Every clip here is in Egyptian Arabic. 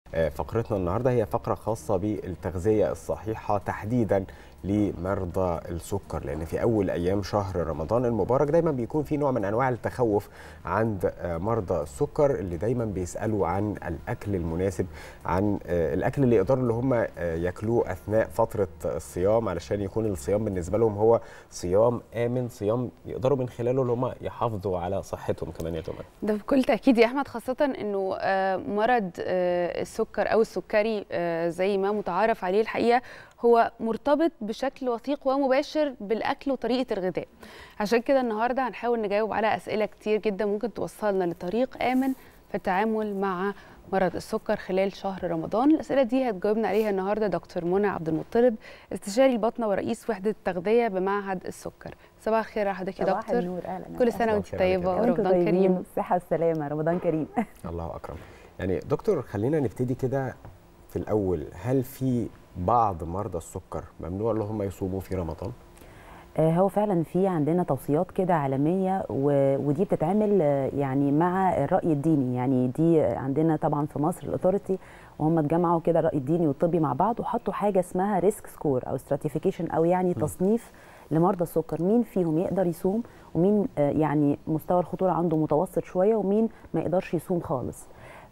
فقرتنا النهارده هي فقره خاصه بالتغذيه الصحيحه تحديدا لمرضى السكر لان في اول ايام شهر رمضان المبارك دايما بيكون في نوع من انواع التخوف عند مرضى السكر اللي دايما بيسالوا عن الاكل المناسب عن الاكل اللي يقدروا اللي هم ياكلوه اثناء فتره الصيام علشان يكون الصيام بالنسبه لهم هو صيام امن صيام يقدروا من خلاله اللي هم يحافظوا على صحتهم كمان يا تمام ده بكل تاكيد يا احمد خاصه انه مرض السكر او السكري زي ما متعارف عليه الحقيقه هو مرتبط بشكل وثيق ومباشر بالاكل وطريقه الغذاء عشان كده النهارده هنحاول نجاوب على اسئله كتير جدا ممكن توصلنا لطريق امن في التعامل مع مرض السكر خلال شهر رمضان الاسئله دي هتجاوبنا عليها النهارده دكتور منى عبد المطلب استشاري البطنه ورئيس وحده التغذيه بمعهد السكر صباح الخير يا حضرتك يا دكتور النور اهلا كل سنه وانت طيبه ورمضان كريم الصحه والسلامه رمضان كريم الله اكرم يعني دكتور خلينا نبتدي كده في الاول هل في بعض مرضى السكر ممنوع ان هم يصوموا في رمضان هو فعلا في عندنا توصيات كده عالميه ودي بتتعمل يعني مع الراي الديني يعني دي عندنا طبعا في مصر الاثوريتي وهم اتجمعوا كده الراي الديني والطبي مع بعض وحطوا حاجه اسمها ريسك سكور او ستراتيفيكيشن او يعني تصنيف لمرضى السكر مين فيهم يقدر يصوم ومين يعني مستوى الخطوره عنده متوسط شويه ومين ما يقدرش يصوم خالص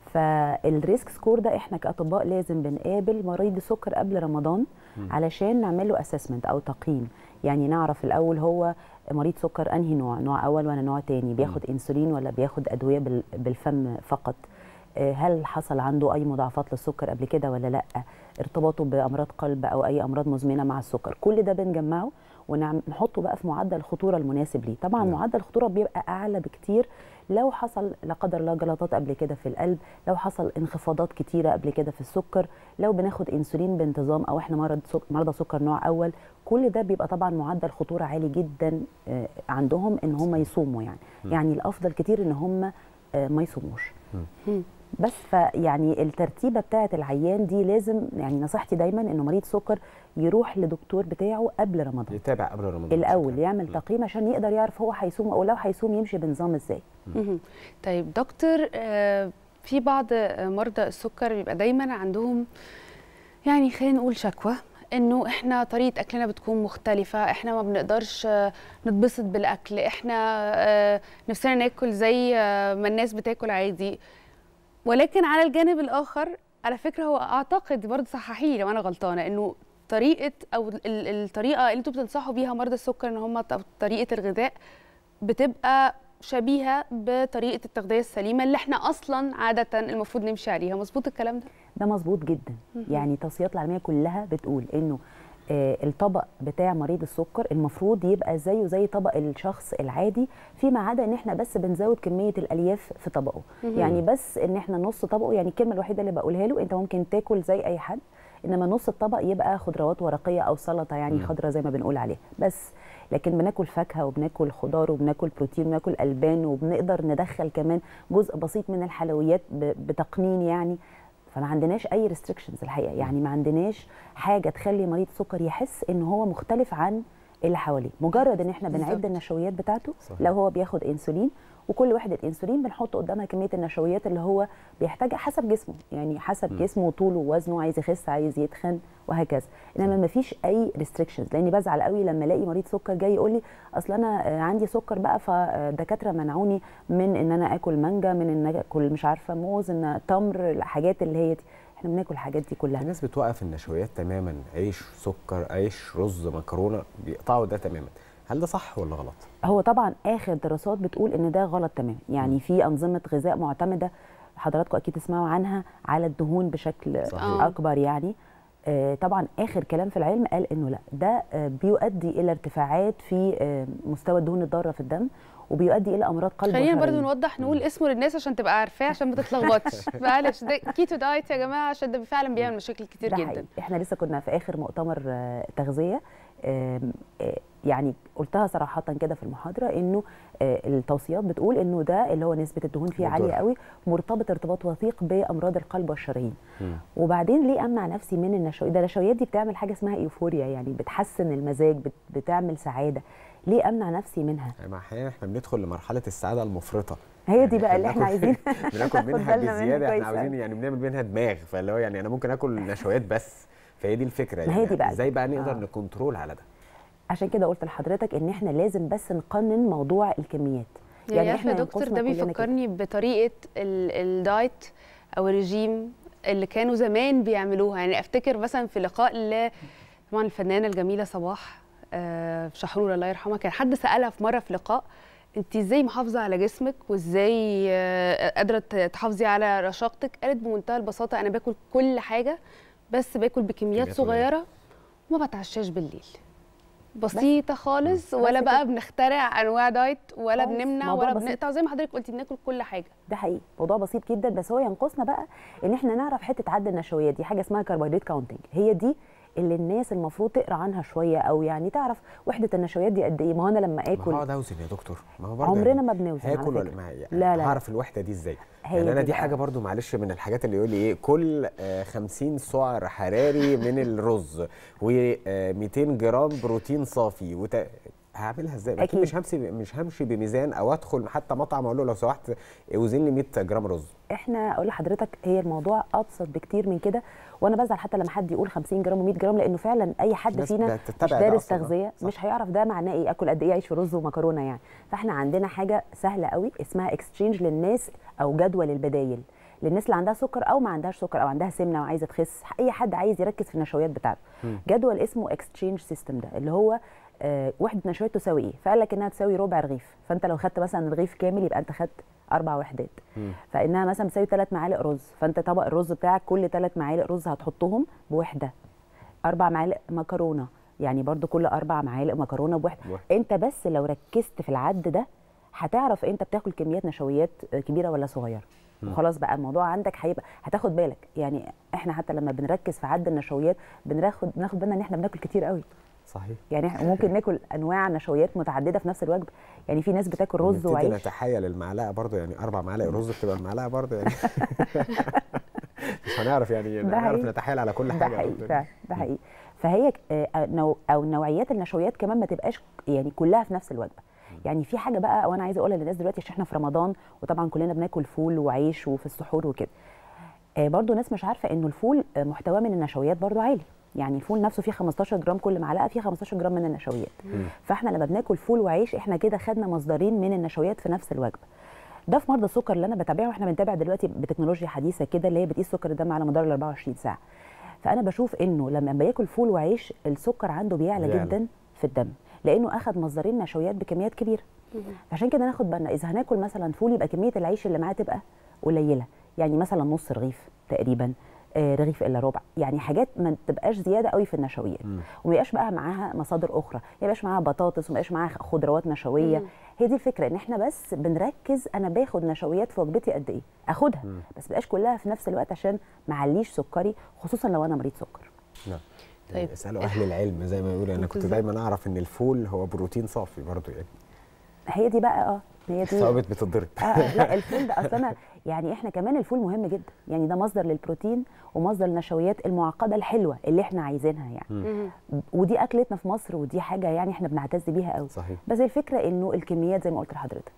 فالريسك سكور ده احنا كاطباء لازم بنقابل مريض السكر قبل رمضان م. علشان نعمل له اسسمنت او تقييم يعني نعرف الاول هو مريض سكر انهي نوع نوع اول ولا نوع تاني بياخد م. انسولين ولا بياخد ادويه بالفم فقط هل حصل عنده اي مضاعفات للسكر قبل كده ولا لا ارتباطه بامراض قلب او اي امراض مزمنه مع السكر كل ده بنجمعه ونحطه بقى في معدل الخطوره المناسب ليه طبعا م. معدل الخطوره بيبقى اعلى بكتير لو حصل لا قدر الله جلطات قبل كده في القلب لو حصل انخفاضات كتيره قبل كده في السكر لو بناخد انسولين بانتظام او احنا مرض سك... مرضى سكر نوع اول كل ده بيبقى طبعا معدل خطوره عالي جدا عندهم ان هم يصوموا يعني م. يعني الافضل كتير ان هم ما يصوموش م. بس فيعني الترتيبه بتاعه العيان دي لازم يعني نصيحتي دايما انه مريض سكر يروح لدكتور بتاعه قبل رمضان يتابع قبل رمضان الاول يعمل تقييم عشان يقدر يعرف هو هيصوم او لو هيصوم يمشي بنظام ازاي طيب دكتور في بعض مرضى السكر بيبقى دايما عندهم يعني خلينا نقول شكوى انه احنا طريقه اكلنا بتكون مختلفه احنا ما بنقدرش نتبسط بالاكل احنا نفسنا ناكل زي ما الناس بتاكل عادي ولكن على الجانب الاخر على فكره هو اعتقد برضه صححي لو انا غلطانه انه طريقه او الطريقه اللي انتوا بتنصحوا بيها مرضى السكر ان هم طريقه الغذاء بتبقى شبيهه بطريقه التغذيه السليمه اللي احنا اصلا عاده المفروض نمشي عليها مظبوط الكلام ده ده مظبوط جدا يعني التوصيات العالميه كلها بتقول انه آه الطبق بتاع مريض السكر المفروض يبقى زيه زي طبق الشخص العادي فيما عدا ان احنا بس بنزود كميه الالياف في طبقه يعني بس ان احنا نص طبقه يعني الكلمه الوحيده اللي بقولها له انت ممكن تاكل زي اي حد انما نص الطبق يبقى خضروات ورقيه او سلطه يعني خضره زي ما بنقول عليها بس لكن بناكل فاكهه وبناكل خضار وبناكل بروتين وبناكل البان وبنقدر ندخل كمان جزء بسيط من الحلويات بتقنين يعني فما عندناش اي ريستريكشنز الحقيقه يعني ما عندناش حاجه تخلي مريض السكر يحس ان هو مختلف عن اللي حواليه مجرد ان احنا بنعد النشويات بتاعته صحيح. لو هو بياخد انسولين وكل وحده انسولين بنحط قدامها كميه النشويات اللي هو بيحتاجها حسب جسمه يعني حسب م. جسمه وطوله ووزنه عايز يخس عايز يتخن وهكذا انما ما فيش اي ريستريكشنز لاني بزعل قوي لما الاقي مريض سكر جاي يقول لي اصل انا عندي سكر بقى فالدكاتره منعوني من ان انا اكل مانجا من ان اكل مش عارفه موز ان تمر الحاجات اللي هي دي احنا بناكل الحاجات دي كلها الناس بتوقف النشويات تماما عيش سكر عيش رز مكرونه بيقطعوا ده تماما هل ده صح ولا غلط هو طبعا اخر دراسات بتقول ان ده غلط تماما يعني م. في انظمه غذاء معتمده حضراتكم اكيد تسمعوا عنها على الدهون بشكل صحيح. اكبر يعني آه طبعا اخر كلام في العلم قال انه لا ده آه بيؤدي الى ارتفاعات في آه مستوى الدهون الضاره في الدم وبيؤدي الى امراض قلب خلينا برضو نوضح نقول اسمه للناس عشان تبقى عارفاه عشان ما تتلخبطش معلش ده كيتو دايت يا جماعه عشان ده فعلا بيعمل مشاكل كتير جدا حقيقي. احنا لسه كنا في اخر مؤتمر تغذيه يعني قلتها صراحه كده في المحاضره انه التوصيات بتقول انه ده اللي هو نسبه الدهون فيه عاليه قوي مرتبط ارتباط وثيق بامراض القلب والشرايين وبعدين ليه امنع نفسي من النشويات ده النشويات دي بتعمل حاجه اسمها ايفوريا يعني بتحسن المزاج بتعمل سعاده ليه امنع نفسي منها يعني احيانا احنا بندخل لمرحله السعاده المفرطه هي دي بقى اللي احنا بناكل- عايزين بناكل منها بالنا منها بزياده كويس احنا عاوزين أوي. يعني بنعمل منها دماغ فاللي هو يعني انا ممكن اكل نشويات بس فهي دي الفكره ما هي يعني دي بقى. ازاي بقى نقدر آه. نكنترول على ده عشان كده قلت لحضرتك ان احنا لازم بس نقنن موضوع الكميات يعني عارفه يا دكتور ينقصنا ده كلنا كده. بيفكرني بطريقه ال- الدايت او الرجيم اللي كانوا زمان بيعملوها يعني افتكر مثلا في لقاء ل طبعا الفنانه الجميله صباح آه، شحرور الله يرحمها كان حد سالها في مره في لقاء انت ازاي محافظه على جسمك وازاي آه، قادره ت- تحافظي على رشاقتك قالت بمنتهى البساطه انا باكل كل حاجه بس باكل بكميات كميات صغيره وما بتعشاش بالليل بسيطه خالص بس ولا كده. بقى بنخترع انواع دايت ولا خالص. بنمنع موضوع ولا بسيط. بنقطع زي ما حضرتك قلتي بناكل كل حاجه ده حقيقي موضوع بسيط جدا بس هو ينقصنا بقى ان احنا نعرف حته عد النشويات دي حاجه اسمها كربوهيدرات كاونتنج هي دي اللي الناس المفروض تقرا عنها شويه او يعني تعرف وحده النشويات دي قد ايه ما هو انا لما ما اكل هقعد اوزن يا دكتور ما هو برضه عمرنا يعني ما بنوزن على هاكل ولا فكرة. ما يعني لا، لا. هعرف الوحده دي ازاي هي يعني انا دي دي بقى. حاجه برضو معلش من الحاجات اللي يقول لي ايه كل آه، 50 سعر حراري من الرز و200 جرام بروتين صافي وت... هعملها ازاي اكيد أكيد. مش همشي مش همشي بميزان او ادخل حتى مطعم اقول له لو سمحت اوزن لي 100 جرام رز احنا اقول لحضرتك هي الموضوع ابسط بكتير من كده وانا بزعل حتى لما حد يقول 50 جرام و100 جرام لانه فعلا اي حد ناس فينا بتتبع مش ده دارس أصلاً، آه. تغذيه صح. مش هيعرف ده معناه ايه اكل قد ايه عيش ورز ومكرونه يعني فاحنا عندنا حاجه سهله قوي اسمها اكستشينج للناس او جدول البدايل للناس اللي عندها سكر او ما عندهاش سكر او عندها سمنه وعايزه تخس اي حد عايز يركز في النشويات بتاعته جدول اسمه اكستشينج سيستم ده اللي هو آه وحده نشويات تساوي ايه فقال لك انها تساوي ربع رغيف فانت لو خدت مثلا الرغيف كامل يبقى انت خدت اربع وحدات فانها مثلا بتساوي ثلاث معالق رز فانت طبق الرز بتاعك كل ثلاث معالق رز هتحطهم بوحده اربع معالق مكرونه يعني برضو كل اربع معالق مكرونه بوحده بوحدة. انت بس لو ركزت في العد ده هتعرف انت بتاكل كميات نشويات كبيره ولا صغيره وخلاص بقى الموضوع عندك هيبقى هتاخد بالك يعني احنا حتى لما بنركز في عد النشويات بناخد بناخد بالنا ان احنا بناكل كتير قوي صحيح يعني احنا ممكن ناكل انواع نشويات متعدده في نفس الوجبه يعني في ناس بتاكل رز نبتدي وعيش نتحايل المعلقه برضو يعني اربع معالق رز بتبقى المعلقه برضو يعني مش هنعرف يعني ده نعرف حقيقي. نتحايل على كل ده حاجه يا حقيقي دكتور. فعلا ده حقيقي فهي آه، نوع او نوعيات النشويات كمان ما تبقاش يعني كلها في نفس الوجبه يعني في حاجه بقى وانا عايزه اقولها للناس دلوقتي عشان احنا في رمضان وطبعا كلنا بناكل فول وعيش وفي السحور وكده آه، برضو ناس مش عارفه انه الفول آه، محتواه من النشويات برضو عالي يعني الفول نفسه فيه 15 جرام كل معلقه فيه 15 جرام من النشويات فاحنا لما بناكل فول وعيش احنا كده خدنا مصدرين من النشويات في نفس الوجبه ده في مرضى السكر اللي انا بتابعه واحنا بنتابع دلوقتي بتكنولوجيا حديثه كده اللي هي بتقيس سكر الدم على مدار ال 24 ساعه فانا بشوف انه لما بياكل فول وعيش السكر عنده بيعلى بيعلى. جدا في الدم لانه اخذ مصدرين نشويات بكميات كبيره عشان كده ناخد بالنا اذا هناكل مثلا فول يبقى كميه العيش اللي معاه تبقى قليله يعني مثلا نص رغيف تقريبا آه، رغيف الا ربع يعني حاجات ما تبقاش زياده قوي في النشويات وما يبقاش بقى معاها مصادر اخرى ما يبقاش معاها بطاطس وما يبقاش معاها خضروات نشويه هي دي الفكره ان احنا بس بنركز انا باخد نشويات في وجبتي قد ايه اخدها بس بقاش كلها في نفس الوقت عشان ما اعليش سكري خصوصا لو انا مريض سكر نعم طيب. طيب اسالوا اهل العلم زي ما يقولوا انا كنت بالظبط. دايما اعرف ان الفول هو بروتين صافي برضو يعني هي دي بقى اه هي دي ثوابت بتتضرب آه آه، لا الفول ده اصل انا يعني احنا كمان الفول مهم جدا يعني ده مصدر للبروتين ومصدر النشويات المعقده الحلوه اللي احنا عايزينها يعني ودي اكلتنا في مصر ودي حاجه يعني احنا بنعتز بيها قوي صحيح بس الفكره انه الكميات زي ما قلت لحضرتك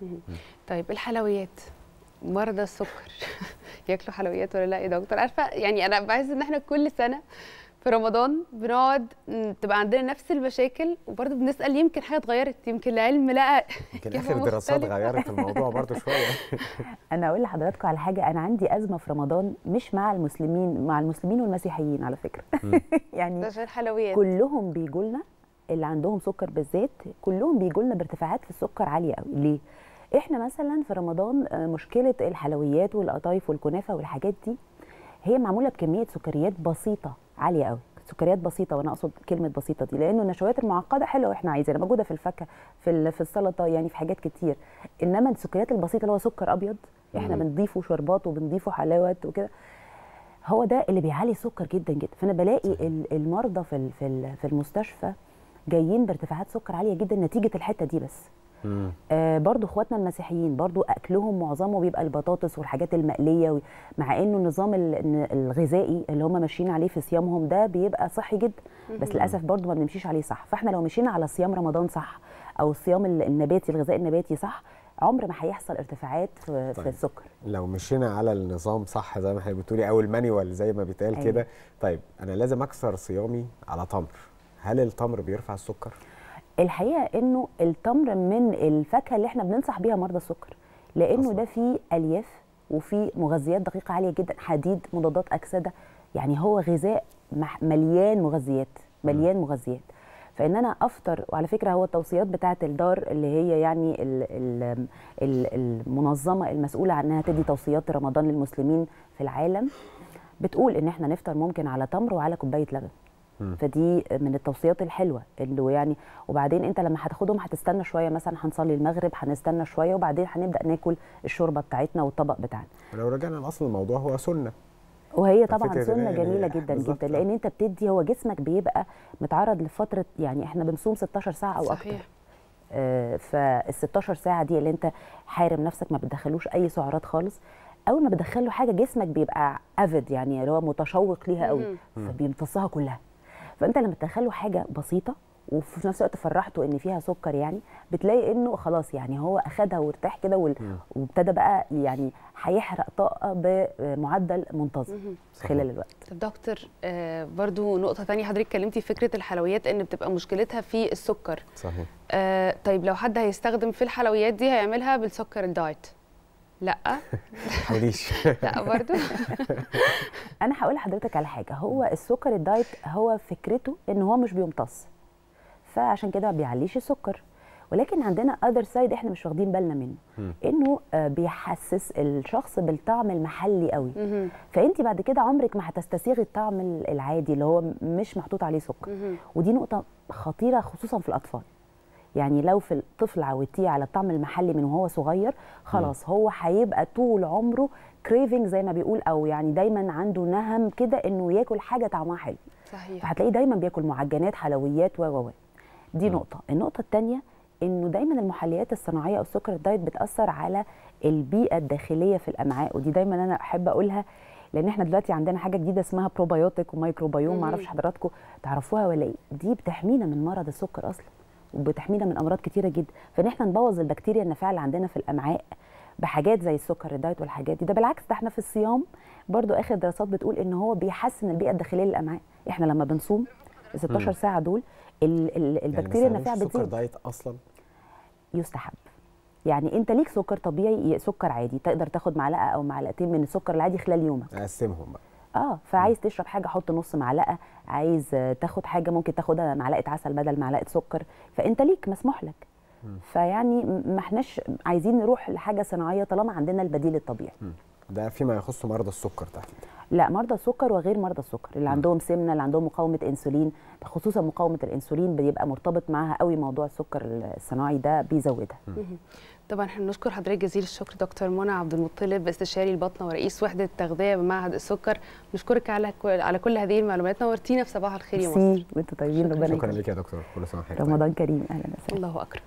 طيب الحلويات مرضى السكر ياكلوا حلويات ولا لا يا دكتور عارفه يعني انا بحس ان احنا كل سنه في رمضان بنقعد م، تبقى عندنا نفس المشاكل وبرضه بنسال يمكن حاجه اتغيرت يمكن العلم لقى يمكن إجابة اخر دراسات مختلفة. غيرت الموضوع برضو شويه انا اقول لحضراتكم على حاجه انا عندي ازمه في رمضان مش مع المسلمين مع المسلمين والمسيحيين على فكره ده يعني عشان الحلويات كلهم بيجوا لنا اللي عندهم سكر بالذات كلهم بيجوا لنا بارتفاعات في السكر عاليه قوي ليه احنا مثلا في رمضان آه، مشكله الحلويات والقطايف والكنافه والحاجات دي هي معموله بكميه سكريات بسيطه عاليه قوي سكريات بسيطه وانا اقصد كلمه بسيطه دي لانه النشويات المعقده حلوه واحنا عايزينها موجوده في الفاكهه في ال- في السلطه يعني في حاجات كتير انما السكريات البسيطه اللي هو سكر ابيض احنا بنضيفه شربات وبنضيفه حلاوات وكده هو ده اللي بيعلي السكر جدا جدا فانا بلاقي ال- المرضى في ال- في ال- في المستشفى جايين بارتفاعات سكر عاليه جدا نتيجه الحته دي بس مم. آه برضو اخواتنا المسيحيين برضو اكلهم معظمه بيبقى البطاطس والحاجات المقليه و- مع انه النظام ال- الن- الغذائي اللي هم ماشيين عليه في صيامهم ده بيبقى صحي جدا بس للاسف برضو ما بنمشيش عليه صح فاحنا لو مشينا على صيام رمضان صح او الصيام ال- النباتي الغذاء النباتي صح عمر ما هيحصل ارتفاعات في, طيب. في السكر لو مشينا على النظام صح زي ما حضرتك بتقولي او المانيوال زي ما بيتقال أيوة. كده طيب انا لازم اكسر صيامي على تمر هل التمر بيرفع السكر الحقيقه انه التمر من الفاكهه اللي احنا بننصح بيها مرضى السكر لانه أصلاً. ده فيه الياف وفيه مغذيات دقيقه عاليه جدا حديد مضادات اكسده يعني هو غذاء مح- مليان مغذيات مليان مغذيات فان انا افطر وعلى فكره هو التوصيات بتاعه الدار اللي هي يعني ال ال ال المنظمه المسؤوله عن انها تدي توصيات رمضان للمسلمين في العالم بتقول ان احنا نفطر ممكن على تمر وعلى كوبايه لبن مم. فدي من التوصيات الحلوه انه يعني وبعدين انت لما هتاخدهم هتستنى شويه مثلا هنصلي المغرب هنستنى شويه وبعدين هنبدا ناكل الشوربه بتاعتنا والطبق بتاعنا ولو رجعنا لاصل الموضوع هو سنه وهي ففكرة طبعا إن سنه هي- جميله جدا بالظبط. جدا لان انت بتدي هو جسمك بيبقى متعرض لفتره يعني احنا بنصوم 16 ساعه او اكتر صحيح آه، فال 16 ساعه دي اللي انت حارم نفسك ما بتدخلوش اي سعرات خالص اول ما بتدخله حاجه جسمك بيبقى افيد يعني اللي هو متشوق ليها قوي فبيمتصها كلها فانت لما تدخله حاجه بسيطه وفي نفس الوقت فرحته ان فيها سكر يعني بتلاقي انه خلاص يعني هو اخدها وارتاح كده وال- وابتدى بقى يعني هيحرق طاقه بمعدل منتظم صحيح. خلال الوقت طب دكتور آه برضو نقطة تانية حضرتك اتكلمتي في فكرة الحلويات ان بتبقى مشكلتها في السكر صحيح آه طيب لو حد هيستخدم في الحلويات دي هيعملها بالسكر الدايت لا ما تحاوليش لا برضو انا هقول لحضرتك على حاجه هو السكر الدايت هو فكرته ان هو مش بيمتص فعشان كده ما بيعليش السكر ولكن عندنا اذر سايد احنا مش واخدين بالنا منه مم. انه آه، بيحسس الشخص بالطعم المحلي قوي مهم. فانت بعد كده عمرك ما هتستسيغي الطعم ال- العادي اللي هو مش محطوط عليه سكر مهم. ودي نقطه خطيره خصوصا في الاطفال يعني لو في الطفل عودتيه على الطعم المحلي من وهو صغير خلاص هو هيبقى طول عمره كريفنج زي ما بيقول او يعني دايما عنده نهم كده انه ياكل حاجه طعمها حلو صحيح فهتلاقيه دايما بياكل معجنات حلويات و و و دي نقطه النقطه الثانيه انه دايما المحليات الصناعيه او السكر الدايت بتاثر على البيئه الداخليه في الامعاء ودي دايما انا احب اقولها لان احنا دلوقتي عندنا حاجه جديده اسمها بروبايوتيك ومايكروبيوم مهم. معرفش حضراتكم تعرفوها ولا ايه دي بتحمينا من مرض السكر اصلا وبتحمينا من امراض كتيره جدا فان احنا نبوظ البكتيريا النافعه اللي عندنا في الامعاء بحاجات زي السكر الدايت والحاجات دي ده بالعكس ده احنا في الصيام برضو اخر دراسات بتقول ان هو بيحسن البيئه الداخليه للامعاء احنا لما بنصوم ال 16 ساعه دول ال- ال- البكتيريا يعني ما النافعه استخدمش سكر بتزيد دايت اصلا يستحب يعني انت ليك سكر طبيعي سكر عادي تقدر تاخد معلقه او معلقتين من السكر العادي خلال يومك اقسمهم بقى اه فعايز تشرب حاجه حط نص معلقه عايز آه، تاخد حاجه ممكن تاخدها معلقه عسل بدل معلقه سكر فانت ليك مسموح لك فيعني م- ما احناش عايزين نروح لحاجه صناعيه طالما عندنا البديل الطبيعي مم. ده فيما يخص مرضى السكر تحديدا لا مرضى السكر وغير مرضى السكر اللي عندهم سمنه اللي عندهم مقاومه انسولين خصوصا مقاومه الانسولين بيبقى مرتبط معاها قوي موضوع السكر الصناعي ده بيزودها طبعا احنا بنشكر حضرتك جزيل الشكر دكتور منى عبد المطلب استشاري البطنه ورئيس وحده التغذيه بمعهد السكر بنشكرك على كل على كل هذه المعلومات نورتينا في صباح الخير يا مصر ميرسي وانتوا طيبين ربنا شكرا يكرمك لك يا دكتور كل سنه وحضرتك رمضان كريم اهلا وسهلا الله اكرم